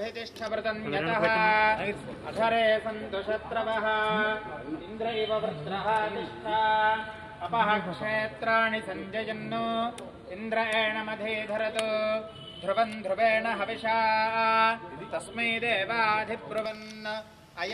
अभितिष्ठव्रतन्यतः अधरे सन्तु शत्रवः इन्द्र इव वृत्रः तिष्ठा अपः क्षेत्राणि सञ्जयन्नु इन्द्र एणमधीधरतु ध्रुवम् ध्रुवेण हविषा तस्मै देवाधिब्रुवन् अय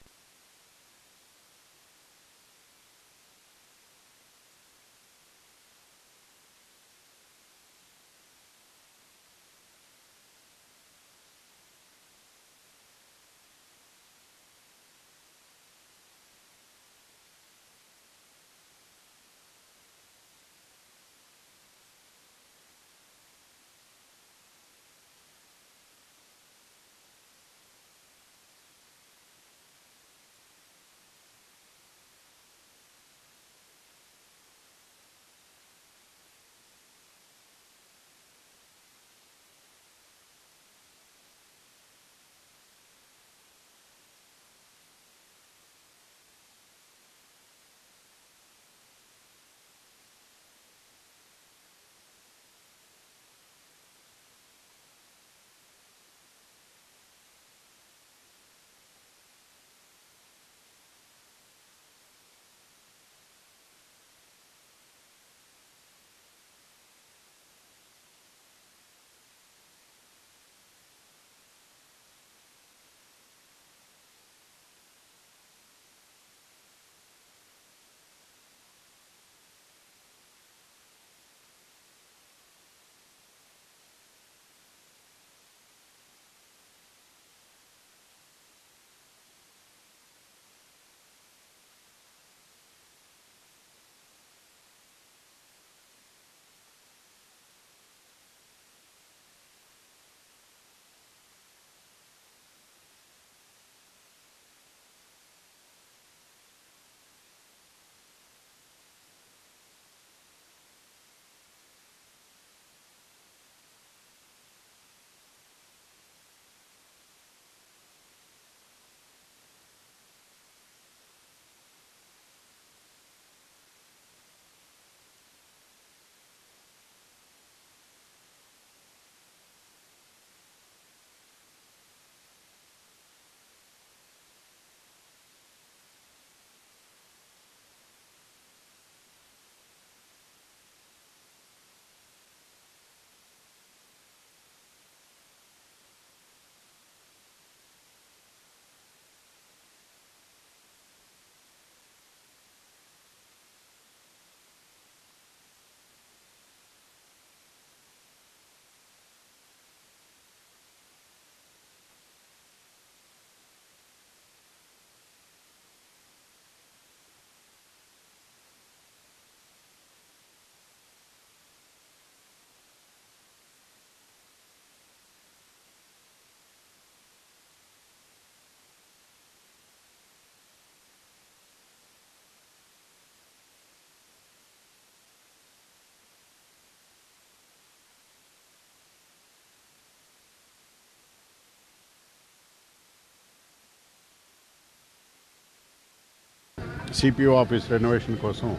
సిపిఓ ఆఫీస్ రెనోవేషన్ కోసం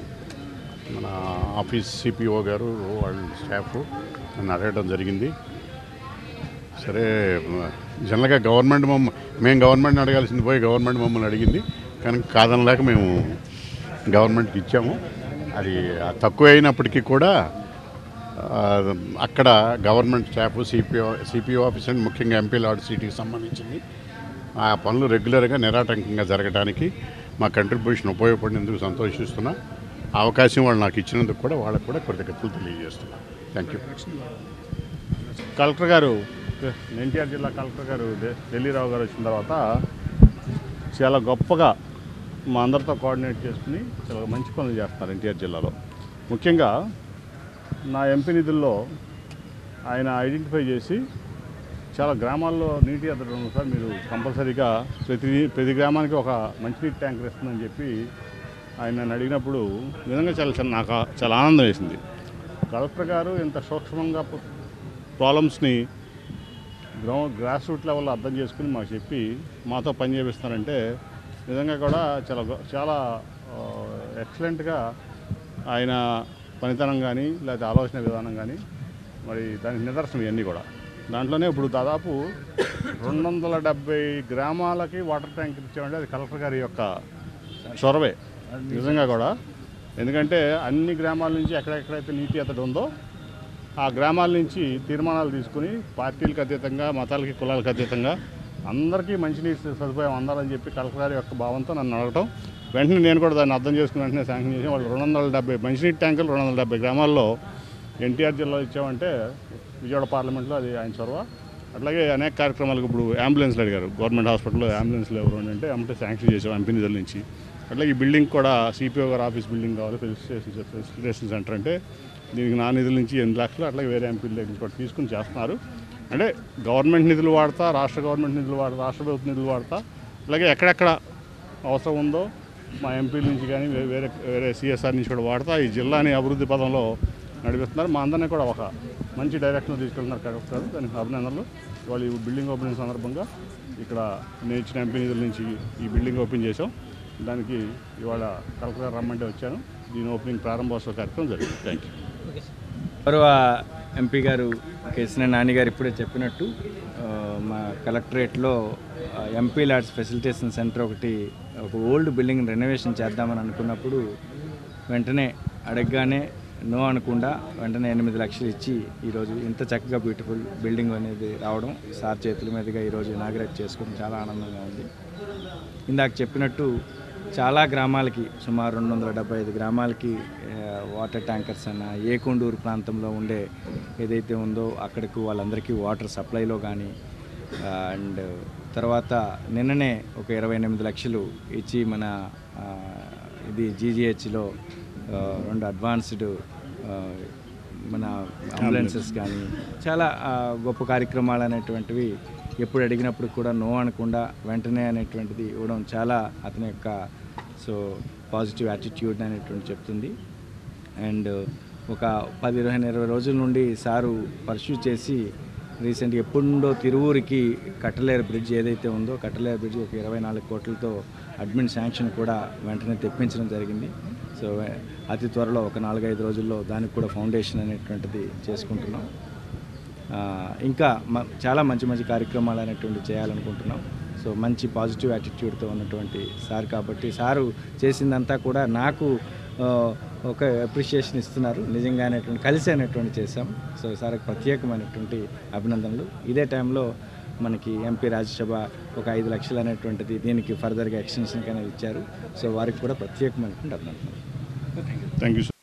మన ఆఫీస్ సిపిఓ గారు వాళ్ళ స్టాఫ్ నన్ను అడగడం జరిగింది సరే జనరల్గా గవర్నమెంట్ మమ్మ మేము గవర్నమెంట్ని అడగాల్సింది పోయి గవర్నమెంట్ మమ్మల్ని అడిగింది కానీ కాదనలేక మేము గవర్నమెంట్కి ఇచ్చాము అది ఆ తక్కువ అయినప్పటికీ కూడా ఆ, అక్కడ government staff CPO CPO office and ముఖ్యంగా ఎంపీ లాడ్ సిటీకి సంబంధించింది ఆ పనులు రెగ్యులర్గా నిరాటంకంగా జరగడానికి మా కంట్రిబ్యూషన్ ఉపయోగపడినందుకు సంతోషిస్తున్నా ఆ అవకాశం వాళ్ళు నాకు ఇచ్చినందుకు కూడా వాళ్ళకు కూడా కృతజ్ఞతలు తెలియజేస్తున్నా థ్యాంక్ యూ కలెక్టర్ గారు ఎన్టీఆర్ జిల్లా కలెక్టర్ గారు ఢి- ఢిల్లీరావు గారు వచ్చిన తర్వాత చాలా గొప్పగా మా అందరితో కోఆర్డినేట్ చేసుకుని చాలా మంచి పనులు చేస్తున్నారు ఎన్టీఆర్ జిల్లాలో ముఖ్యంగా నా ఎంపీ నిధుల్లో ఆయన ఐడెంటిఫై చేసి చాలా గ్రామాల్లో నీటి ఎద్దడం ఉంది సార్ మీరు కంపల్సరీగా ప్రతి ప్రతి గ్రామానికి ఒక మంచినీటి ట్యాంకర్ ఇస్తుందని చెప్పి ఆయన నన్ను అడిగినప్పుడు నిజంగా చాలా చాలా నాకు చాలా ఆనందం వేసింది కలెక్టర్ గారు ఇంత సూక్ష్మంగా ప్రాబ్లమ్స్ని గ్రౌండ్ గ్రాస్ రూట్ లెవెల్లో అర్థం చేసుకుని మాకు చెప్పి మాతో పని చేపిస్తున్నారంటే నిజంగా కూడా చాలా గొ- చాలా ఎక్సలెంట్గా ఆయన పనితనం కానీ లేకపోతే ఆలోచన విధానం కానీ మరి దానికి నిదర్శనం ఇవన్నీ కూడా దాంట్లోనే ఇప్పుడు దాదాపు రెండు వందల డెబ్బై గ్రామాలకి వాటర్ ట్యాంక్ ఇచ్చామంటే అది కలెక్టర్ గారి యొక్క చొరవే నిజంగా కూడా ఎందుకంటే అన్ని గ్రామాల నుంచి ఎక్కడెక్కడైతే నీటి ఎత్తడి ఉందో ఆ గ్రామాల నుంచి తీర్మానాలు తీసుకుని పార్టీలకు అతీతంగా మతాలకి కులాలకు అతీతంగా అందరికీ మంచినీటి సదుపాయం అందాలని చెప్పి కలెక్టర్ గారి యొక్క భావంతో నన్ను అడగటం వెంటనే నేను కూడా దాన్ని అర్థం చేసుకుని వెంటనే శాంక్షన్ చేసి వాళ్ళు రెండు వందల డెబ్బై మంచినీటి ట్యాంకులు రెండు వందల డెబ్బై గ్రామాల్లో ఎన్టీఆర్ జిల్లాలో ఇచ్చామంటే విజయవాడ పార్లమెంట్లో అది ఆయన చొరవ అట్లాగే అనేక కార్యక్రమాలకు ఇప్పుడు అంబులెన్స్లు అడిగారు గవర్నమెంట్ హాస్పిటల్లో అంబులెన్స్లు ఎవరు అని అంటే అమ్మటే శాంక్షన్ చేసాం ఎంపీ నిధుల నుంచి అట్లాగే ఈ బిల్డింగ్ కూడా సిపిఓ గారు ఆఫీస్ బిల్డింగ్ కావాలి ఫెసిలిటేషన్ ఫెసిలిటేషన్ సెంటర్ అంటే దీనికి నా నిధుల నుంచి ఎనిమిది లక్షలు అట్లాగే వేరే ఎంపీల దగ్గర నుంచి కూడా తీసుకుని చేస్తున్నారు అంటే గవర్నమెంట్ నిధులు వాడతా రాష్ట్ర గవర్నమెంట్ నిధులు వాడతా రాష్ట్ర ప్రభుత్వ నిధులు వాడతా అలాగే ఎక్కడెక్కడ అవసరం ఉందో మా ఎంపీల నుంచి కానీ వే- వేరే వేరే సిఎస్ఆర్ నుంచి కూడా వాడతా ఈ జిల్లాని అభివృద్ధి పదంలో నడిపిస్తున్నారు మా అందరినీ కూడా ఒక మంచి డైరెక్షన్ తీసుకెళ్తున్నారు కలెక్టర్ గారు దానికి అభినందనలు వాళ్ళు ఈ బిల్డింగ్ ఓపెనింగ్ సందర్భంగా ఇక్కడ నేను ఇచ్చిన ఎంపీ నిధుల నుంచి ఈ బిల్డింగ్ ఓపెన్ చేసాం దానికి ఇవాళ కలెక్టర్ గారు రమ్మంటే వచ్చాను దీని ఓపెనింగ్ ప్రారంభోత్సవ కార్యక్రమం జరిగింది థ్యాంక్ యూ గౌరవ ఎంపీ గారు కేసీన నాని గారు ఇప్పుడే చెప్పినట్టు ఆ, మా కలెక్టరేట్లో ఆ, ఎంపీ ల్యాడ్స్ ఫెసిలిటేషన్ సెంటర్ ఒకటి ఒక ఓల్డ్ బిల్డింగ్ రెనోవేషన్ చేద్దామని అనుకున్నప్పుడు వెంటనే అడగగానే నో అనకుండా వెంటనే ఎనిమిది లక్షలు ఇచ్చి ఈరోజు ఇంత చక్కగా బ్యూటిఫుల్ బిల్డింగ్ అనేది రావడం సార్ చేతుల మీదుగా ఈరోజు ఇనాగ్రేట్ చేసుకోవడం చాలా ఆనందంగా ఉంది ఇందాక చెప్పినట్టు చాలా గ్రామాలకి సుమారు రెండు వందల డెబ్బై ఐదు గ్రామాలకి ఆ, వాటర్ ట్యాంకర్స్ అన్న ఏకొండూరు ప్రాంతంలో ఉండే ఏదైతే ఉందో అక్కడికి వాళ్ళందరికీ వాటర్ సప్లైలో కానీ అండ్ తర్వాత నిన్ననే ఒక ఇరవై ఎనిమిది లక్షలు ఇచ్చి మన ఆ, ఇది జీజీహెచ్లో రెండు అడ్వాన్స్డ్ మన అంబులెన్సెస్ కానీ చాలా ఆ, గొప్ప కార్యక్రమాలు అనేటువంటివి ఎప్పుడు అడిగినప్పుడు కూడా నో అనకుండా వెంటనే అనేటువంటిది ఇవ్వడం చాలా అతని యొక్క సో పాజిటివ్ యాటిట్యూడ్ అనేటువంటి చెప్తుంది అండ్ ఒక పదిహేను ఇరవై రోజుల నుండి సారు పర్సూ చేసి రీసెంట్గా ఎప్పుడుండో తిరువూరికి కట్టలేరు బ్రిడ్జ్ ఏదైతే ఉందో కట్టలేరు బ్రిడ్జ్ ఒక ఇరవై నాలుగు కోట్లతో అడ్మిన్ శాంక్షన్ కూడా వెంటనే తెప్పించడం జరిగింది సో అతి త్వరలో ఒక నాలుగైదు రోజుల్లో దానికి కూడా ఫౌండేషన్ అనేటువంటిది చేసుకుంటున్నాం ఆ, ఇంకా మ- చాలా మంచి మంచి కార్యక్రమాలు అనేటువంటి చేయాలనుకుంటున్నాం సో మంచి పాజిటివ్ యాటిట్యూడ్తో ఉన్నటువంటి సార్ కాబట్టి సారు చేసిందంతా కూడా నాకు ఆ, ఒక అప్రిషియేషన్ ఇస్తున్నారు నిజంగా అనేటువంటి కలిసి అనేటువంటి చేశాం సో సార్కి ప్రత్యేకమైనటువంటి అభినందనలు ఇదే టైంలో మనకి ఎంపీ రాజ్యసభ ఒక ఐదు లక్షలు అనేటువంటిది దీనికి ఫర్దర్గా ఎక్స్టెన్షన్ అనేది ఇచ్చారు సో వారికి కూడా ప్రత్యేకమైనటువంటి అభినందనలు థ్యాంక్ యూ